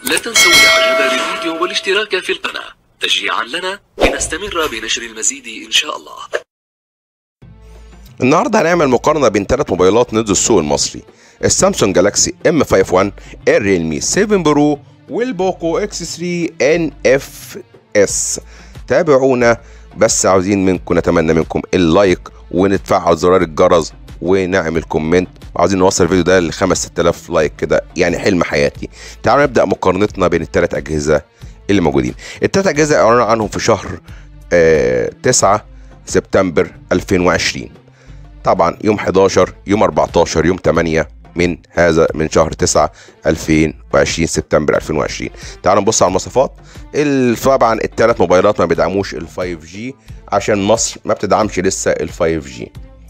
لا تنسوا الاعجاب بالفيديو والاشتراك في القناة تشجيعا لنا لنستمر بنشر المزيد ان شاء الله النهارده هنعمل مقارنة بين ثلاث موبايلات نضج السوق المصري السامسونج جالاكسي ام 51 الريلمي 7 برو والبوكو اكس 3 ان اف اس تابعونا بس عاوزين منكم نتمنى منكم اللايك ونتفعل زرار الجرس ونعمل كومنت وعاوزين نوصل الفيديو ده ل 5 6000 لايك كده يعني حلم حياتي تعالوا نبدا مقارنتنا بين الثلاث اجهزه اللي موجودين الثلاث اجهزه اعلنا عنهم في شهر آه 9 سبتمبر 2020 طبعا يوم 11 يوم 14 يوم 8 من هذا من شهر 9 2020 سبتمبر 2020 تعالوا نبص على المواصفات ال- طبعا الثلاث موبايلات ما بيدعموش ال 5 جي عشان مصر ما بتدعمش لسه ال 5 جي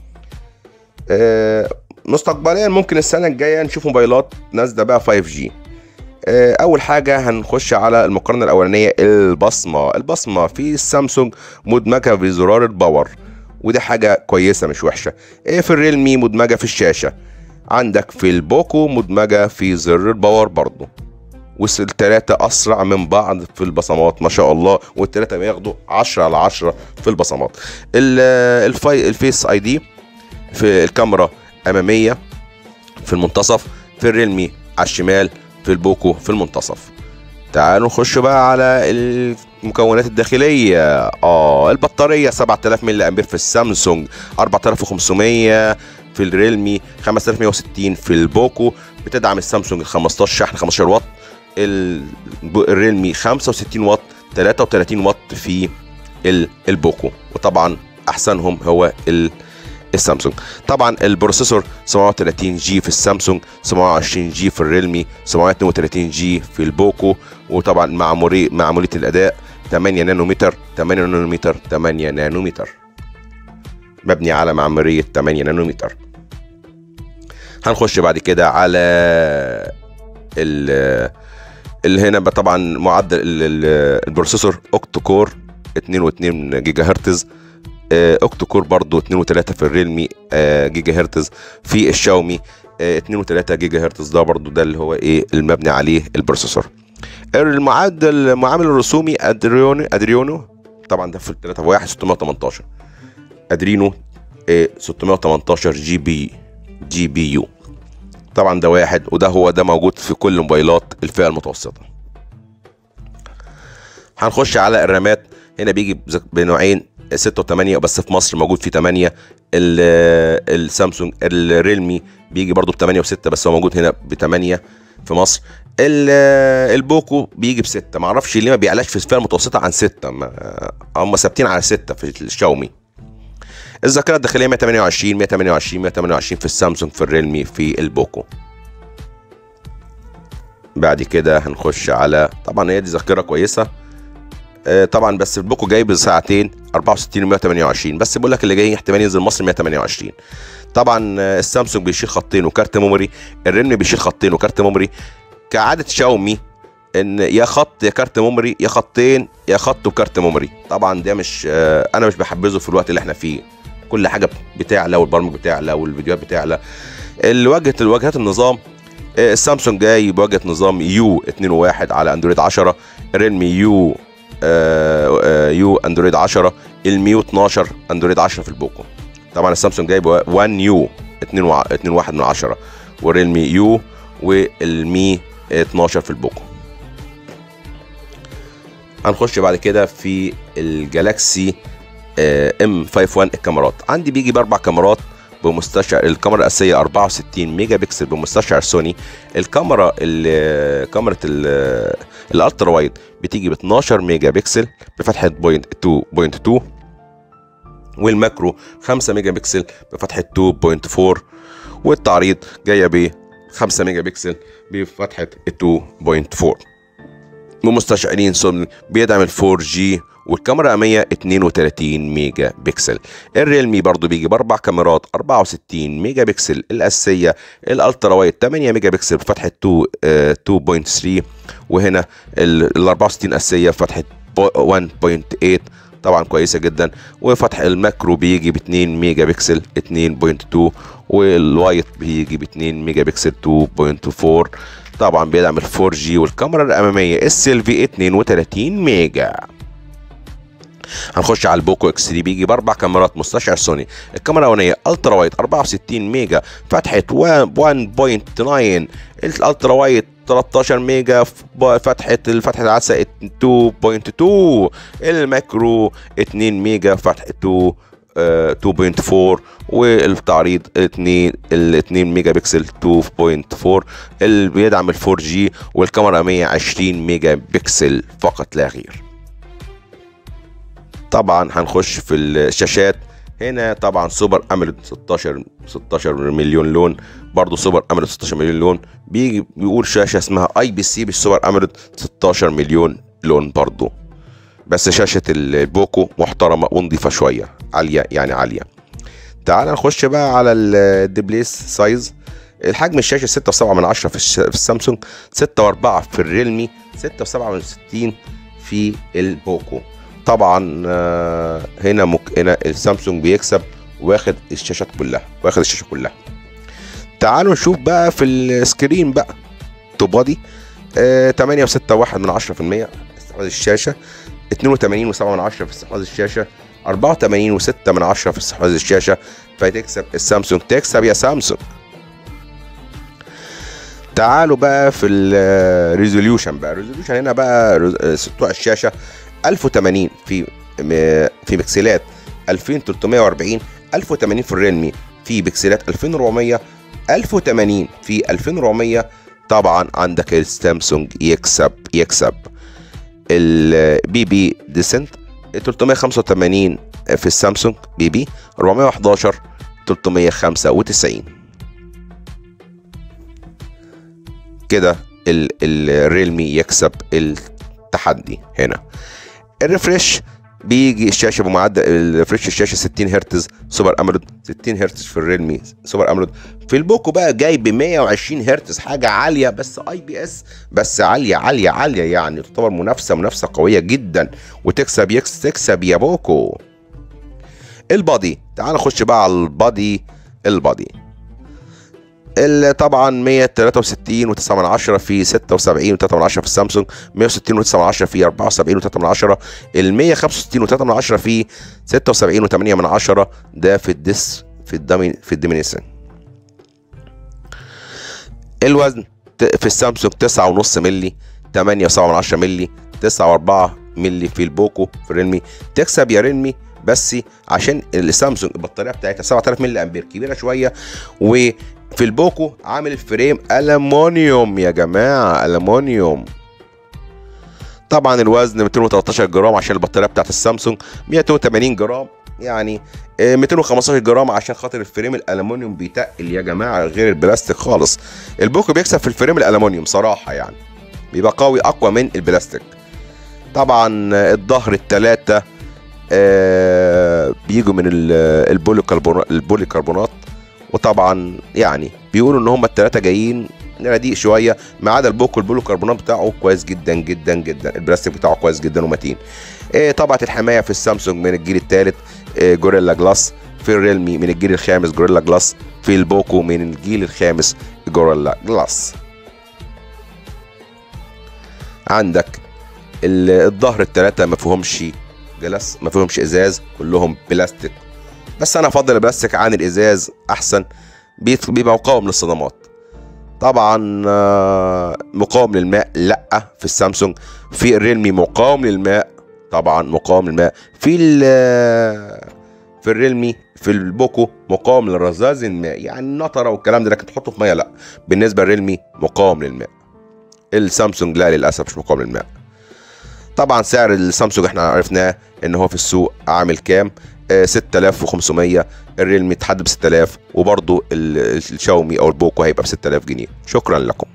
مستقبليا ممكن السنه الجايه نشوف موبايلات نازله بقى 5 جي اول حاجه هنخش على المقارنه الاولانيه البصمه البصمه في السامسونج مدمجه في زرار الباور ودي حاجه كويسه مش وحشه إيه في الريلمي مدمجه في الشاشه عندك في البوكو مدمجه في زر الباور برضه والتلاتة أسرع من بعض في البصمات ما شاء الله والتلاتة بياخدوا 10 على 10 في البصمات ال- الفاي الفيس اي دي في الكاميرا أمامية في المنتصف في الريلمي على الشمال في البوكو في المنتصف تعالوا نخش بقى على المكونات الداخلية اه البطارية 7000 ملي امبير في السامسونج 4500 في الريلمي 5160 في البوكو بتدعم السامسونج 15 شحن 15 واط ال- الريلمي 65 واط 33 واط في ال- البوكو وطبعا احسنهم هو ال السامسونج طبعا البروسيسور 730 جي في السامسونج 720 جي في الريلمي 732 جي في البوكو وطبعا معمولية معمولية الأداء 8 نانومتر 8 نانومتر 8 نانومتر مبني على معمارية 8 نانومتر هنخش بعد كده على ال اللي هنا بقى طبعا معدل ال- ال- البروسيسور اوكتو كور 2 و2 جيجا هرتز آه، اوكتو كور برضو 2 و3 في الريلمي آه، جيجا هرتز في الشاومي آه، 2 و3 جيجا هرتز ده برضو ده اللي هو ايه المبني عليه البروسيسور المعدل المعامل الرسومي ادريونو ادريونو طبعا ده في 3 في 1 618 ادرينو آه، 618 جي بي جي بي يو طبعا ده واحد وده هو ده موجود في كل موبايلات الفئه المتوسطه هنخش على الرامات هنا بيجي بز- بنوعين 6 و8 بس في مصر موجود فيه 8 السامسونج الريلمي بيجي برضو ب 8 و6 بس هو موجود هنا ب 8 في مصر ال- البوكو بيجي بستة معرفش ليه ما بيعلاش في الفئه المتوسطه عن 6 هم ثابتين على 6 في الشاومي الذاكره الداخليه 128 128 128 في السامسونج في الريلمي في البوكو بعد كده هنخش على طبعا هي دي ذاكره كويسه آه، طبعا بس البوكو جاي بساعتين 64 و 128 بس بقول لك اللي جاي احتمال ينزل مصر 128 طبعا آه، السامسونج بيشيل خطين وكارت ميموري الريلمي بيشيل خطين وكارت ميموري كعاده شاومي ان يا خط يا كارت ميموري يا خطين يا خط وكارت ميموري طبعا ده مش آه، انا مش بحبذه في الوقت اللي احنا فيه كل حاجه بتعلى والبرامج بتعلى والفيديوهات بتعلى الواجهه الواجهات النظام آه، السامسونج جاي بواجهه نظام يو 2.1 على اندرويد 10 ريلمي يو آه، آه، يو اندرويد 10 الميو 12 اندرويد 10 في البوكو طبعا السامسونج جايب 1 يو 2.1 من 10 وريلمي يو والمي 12 في البوكو هنخش بعد كده في الجالاكسي ام 51 الكاميرات عندي بيجي باربع كاميرات بمستشعر الكاميرا الاساسيه 64 ميجا بكسل بمستشعر سوني الكاميرا ال- كاميرا ال- الالترا وايد بتيجي ب 12 ميجا بكسل بفتحه بوينت 2.2 والماكرو 5 ميجا بكسل بفتحه 2.4 والتعريض جايه ب 5 ميجا بكسل بفتحه 2.4 بمستشعرين سوني بيدعم ال 4 جي والكاميرا الأمامية 32 ميجا بكسل الريلمي برضو بيجي بأربع كاميرات 64 ميجا بكسل الأساسية الألترا وايد 8 ميجا بكسل بفتحة 2 آه، 2.3 وهنا ال ال 64 أساسية بفتحة 1.8 طبعا كويسة جدا وفتح الماكرو بيجي ب 2 ميجا بكسل 2.2 والوايت بيجي ب 2 ميجا بكسل 2.4 طبعا بيدعم ال 4 جي والكاميرا الاماميه السيلفي 32 ميجا هنخش على البوكو اكس 3 بيجي باربع كاميرات مستشعر سوني الكاميرا الاولانيه الترا وايد 64 ميجا فتحه 1.9 الالترا وايد 13 ميجا فتحة الفتحة العدسة 2.2 الماكرو 2 ميجا فتحة 2 2.4 والتعريض 2 ال 2 ميجا بكسل 2.4 اللي بيدعم ال 4 جي والكاميرا 120 ميجا بكسل فقط لا غير طبعا هنخش في الشاشات هنا طبعا سوبر اميلود 16 16 مليون لون برضه سوبر اميلود 16 مليون لون بيجي بيقول شاشه اسمها اي بي سي بالسوبر اميلود 16 مليون لون برضه بس شاشه البوكو محترمه ونضيفه شويه عاليه يعني عاليه تعال نخش بقى على الديبليس سايز الحجم الشاشه 6.7 من 10 في, الش... في السامسونج 6.4 في الريلمي 6.67 في البوكو طبعا آه، هنا مك... هنا السامسونج بيكسب واخد الشاشات كلها واخد الشاشه كلها تعالوا نشوف بقى في السكرين بقى تو بادي 8 و6 1 من 10% استحواذ الشاشه 82 و7 من 10 في استحواذ الشاشه 84 و6 من 10 في استحواذ الشاشه فتكسب السامسونج تكسب يا سامسونج تعالوا بقى في الريزوليوشن بقى الريزوليوشن هنا بقى سطوع الشاشه 1080 في في بكسلات 2340 1080 في الريلمي في بكسلات 2400 1080 في 2400 طبعا عندك السامسونج يكسب يكسب البي بي ديسنت 385 في السامسونج بي بي 411 395 كده الريلمي يكسب التحدي هنا الريفرش بيجي الشاشه بمعدل الريفرش الشاشه 60 هرتز سوبر اموليد 60 هرتز في الريلمي سوبر اموليد في البوكو بقى جاي ب 120 هرتز حاجه عاليه بس اي بي اس بس عاليه عاليه عاليه يعني تعتبر منافسه منافسه قويه جدا وتكسب يكس تكسب يا بوكو البادي تعال نخش بقى على البادي البادي اللي طبعا 163 و9 من 10 في 76 و3 من 10 في السامسونج 160 و9 من 10 في 74 و3 من 10 ال 165 و3 من 10 في 76 و8 من 10 ده في الدس في الدمين في الديمينيسن الوزن في السامسونج 9.5 مللي 8.7 من 10 مللي 9.4 مللي في البوكو في الريلمي تكسب يا ريلمي بس عشان السامسونج البطاريه بتاعتها 7000 ملي امبير كبيره شويه و في البوكو عامل الفريم ألمونيوم يا جماعة ألمونيوم طبعا الوزن 213 جرام عشان البطارية بتاعت السامسونج 180 جرام يعني 215 جرام عشان خاطر الفريم الالومنيوم بيتقل يا جماعه غير البلاستيك خالص البوكو بيكسب في الفريم الالومنيوم صراحه يعني بيبقى قوي اقوى من البلاستيك طبعا الظهر الثلاثه آه بيجوا من البوليكربونات وطبعا يعني بيقولوا ان هم الثلاثه جايين رديء شويه ما عدا البوكو البولو كربونات بتاعه كويس جدا جدا جدا البلاستيك بتاعه كويس جدا ومتين إيه طبعه الحمايه في السامسونج من الجيل الثالث إيه جوريلا جلاس في الريلمي من الجيل الخامس جوريلا جلاس في البوكو من الجيل الخامس جوريلا جلاس عندك الظهر الثلاثه ما فيهمش جلاس ما فيهمش ازاز كلهم بلاستيك بس انا افضل البلاستيك عن الازاز احسن بيبقى مقاوم للصدمات طبعا مقاوم للماء لا في السامسونج في الريلمي مقاوم للماء طبعا مقاوم للماء في في الريلمي في البوكو مقاوم للرذاذ الماء يعني النطره والكلام ده لكن تحطه في ميه لا بالنسبه للريلمي مقاوم للماء السامسونج لا للاسف مش مقاوم للماء طبعا سعر السامسونج احنا عرفناه ان هو في السوق عامل كام 6500 الريلمي اتحدد ب 6000 وبرضه الشاومي او البوكو هيبقى ب 6000 جنيه شكرا لكم